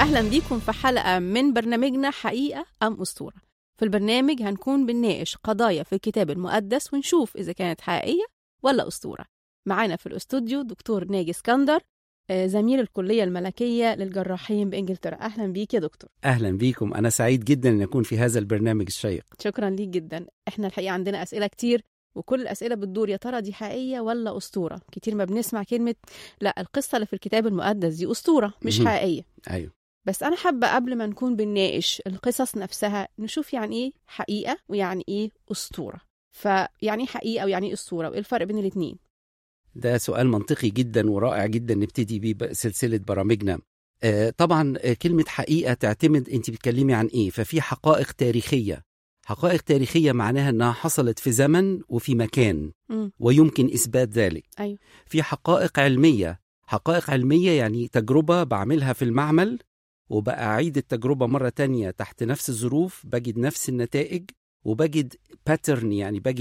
أهلا بيكم في حلقة من برنامجنا حقيقة أم أسطورة في البرنامج هنكون بنناقش قضايا في الكتاب المقدس ونشوف إذا كانت حقيقية ولا أسطورة معانا في الأستوديو دكتور ناجي اسكندر آه، زميل الكلية الملكية للجراحين بإنجلترا أهلا بيك يا دكتور أهلا بيكم أنا سعيد جدا أن أكون في هذا البرنامج الشيق شكرا ليك جدا احنا الحقيقة عندنا أسئلة كتير وكل الأسئلة بتدور يا ترى دي حقيقية ولا أسطورة كتير ما بنسمع كلمة لا القصة اللي في الكتاب المقدس دي أسطورة مش مهم. حقيقية أيوه بس أنا حابة قبل ما نكون بنناقش القصص نفسها نشوف يعني إيه حقيقة ويعني إيه أسطورة فيعني إيه حقيقة ويعني إيه أسطورة وإيه الفرق بين الاتنين ده سؤال منطقي جدا ورائع جدا نبتدي بيه ب- سلسلة برامجنا آه، طبعا آه، كلمة حقيقة تعتمد أنت بتكلمي عن إيه ففي حقائق تاريخية حقائق تاريخية معناها أنها حصلت في زمن وفي مكان مم. ويمكن إثبات ذلك أيوه. في حقائق علمية حقائق علمية يعني تجربة بعملها في المعمل وبقى أعيد التجربة مرة تانية تحت نفس الظروف بجد نفس النتائج وبجد باترن يعني بجد